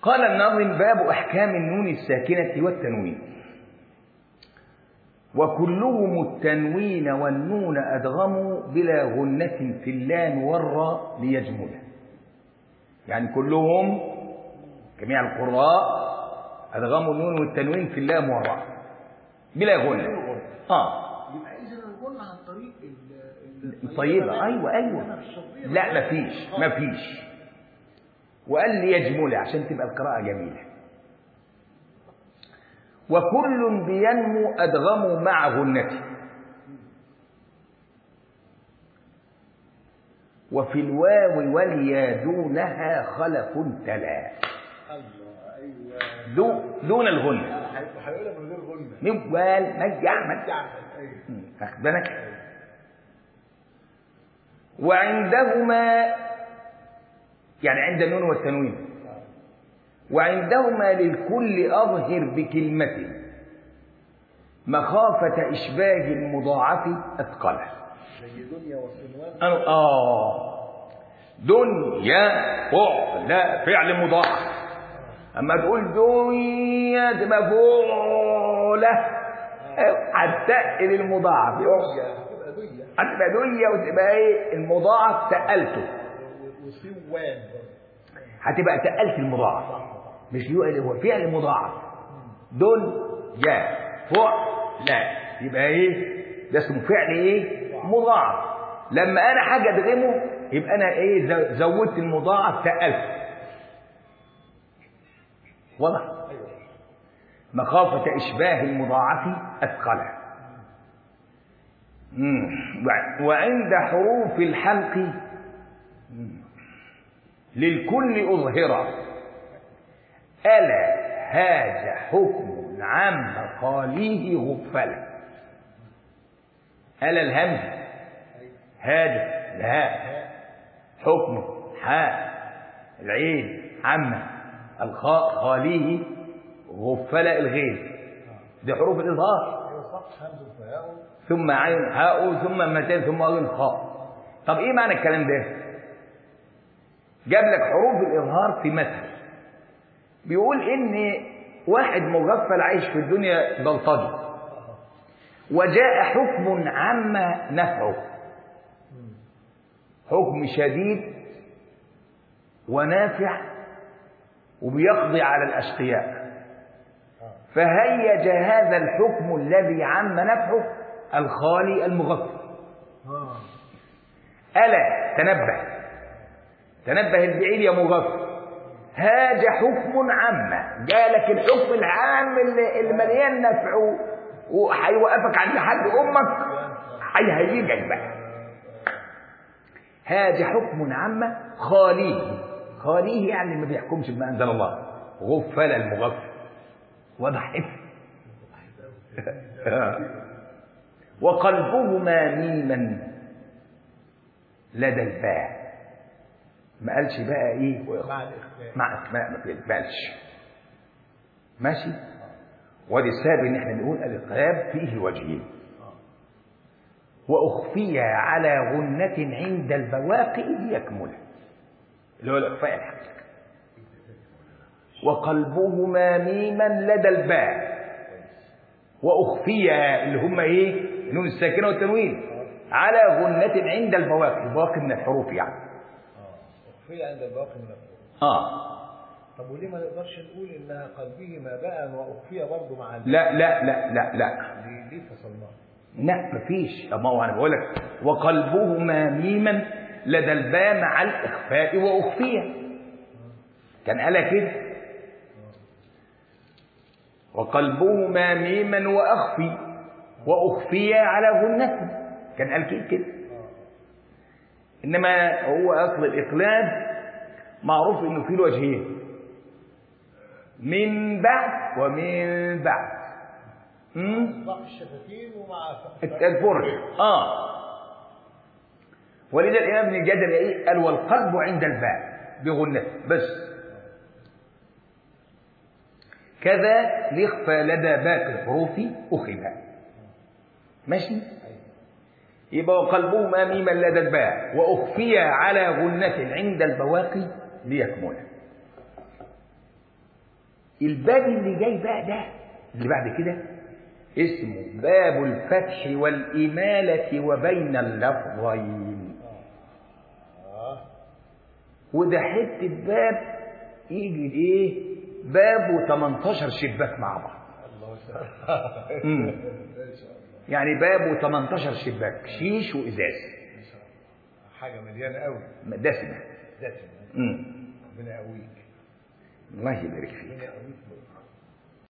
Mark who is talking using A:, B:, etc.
A: قال الناظم باب أحكام النون الساكنة والتنوين وكلهم التنوين والنون أدغموا بلا غنة في اللام والراء ليجمله يعني كلهم جميع القراء أدغموا النون والتنوين في اللام والراء بلا غنة آه
B: يبقى اذا الغنى عن طريق ال- ال-
A: طيبة أيوة أيوة
B: الغنى الصوتية.
A: لا مفيش مفيش وقال لي يجمل عشان تبقى القراءة جميلة وكل بينمو أدغم مع غنته وفي الواو واليا دونها خلف تلا
B: الله ايوه
A: دو دون الغنة
B: هيبقى هيقولها من غير غنى
A: موال مجع مجع
B: ايوه
A: واخد بالك وعندهما يعني عند النون والتنوين وعندهما للكل أظهر بكلمة مخافة إشباه المضاعف أثقله
B: زي دنيا وصنوان
A: أنا- آه دنيا فعل فعل مضاعف أما تقول دنيا تبقى فعلة هتتقل المضاعف
B: دنيا هتبقى دنيا
A: هتبقى دنيا وتبقى ايه المضاعف تقلته
B: و- وصوان برضه
A: هتبقى تقلت المضاعف مش يقل هو فعل مضاعف دن يا فعل لا يبقى ايه ده اسمه فعل ايه مضاعف لما انا حاجه ادغمه يبقى انا ايه ز- زودت المضاعف تقلت واضح
B: ايوه
A: مخافة إشباه المضاعف أثقله مم. وع- وعند حروف الحلق مم. للكل أظهر ألا هذا حكم عم قاليه غفلة ألا الهمز هذا الهاء حكم حاء العين عم الخاء خاليه غفلة الغين دي حروف الإظهار
B: ايوه صح همز وفاء
A: ثم عين هاء ثم متين ثم غين خاء طب ايه معنى الكلام ده جاب لك حروف الإظهار في مثل بيقول ان واحد مغفل عايش في الدنيا بلطجي وجاء حكم عم نفعه حكم شديد ونافع وبيقضي على الأشقياء فهيج هذا الحكم الذي عم نفعه الخالي المغفل
B: اه
A: ألا تنبه تنبه البعيد يا مغفل هاج حكم عام جالك الحكم العام اللي, اللي مليان نفع و- وهيوقفك عند حد امك هيهيجك بقى هاج حكم عام خاليه خاليه يعني ما بيحكمش بما انزل الله غفل المغفل واضح وقلبهما ميما لدى الباء ما قالش بقى ايه
B: مع الاخفاء
A: مع اسماء ما بيقبلش ماشي وادي السبب ان احنا نقول الاقلاب فيه وجهين واخفي على غنة عند البواقي ليكمل اللي هو الاخفاء الحقيقي وقلبهما ميما لدى الباء واخفي اللي هم ايه النون الساكنه والتنوين على غنة عند البواقي البواقي من الحروف يعني
B: اه اخفي عند الباقي من الحروف
A: اه
B: طب وليه ما نقدرش نقول انها قلبه ما بقى واخفي برضه مع ال-
A: لا لا لا لا لا
B: ليه ليه فصلناها؟
A: لا مفيش طب ما هو انا بقول لك وقلبهما ميما لدى الباء مع الاخفاء واخفيه كان قالها كده وقلبهما ميما واخفي واخفي على غنته كان قال كده كده انما هو اصل الاقلاب معروف انه فيه وجهين من بعد ومن بعد امم
B: ضعف الشفتين ومع
A: الفرج اه ولذا الامام ابن الجدري ايه قال والقلب عند الباء بغنته بس كذا ليخفى لدى باقي الحروف اخذ ماشي يبقى وقلبهما ميما لدى الباء واخفي على غنة عند البواقي ليكمل الباب اللي جاي بقى ده اللي بعد كده اسمه باب الفتح والإمالة وبين اللفظين
B: اه
A: وده حتة باب يجي ايه باب و18 شباك مع بعض
B: الله يسلمك
A: مم.
B: ما شاء الله
A: يعني باب و18 شباك شيش وإزاز
B: ما شاء الله حاجه مليانه قوي
A: دسمة
B: دسمه
A: مم.
B: ربنا يقويك
A: الله يبارك فيك
B: ربنا يقويك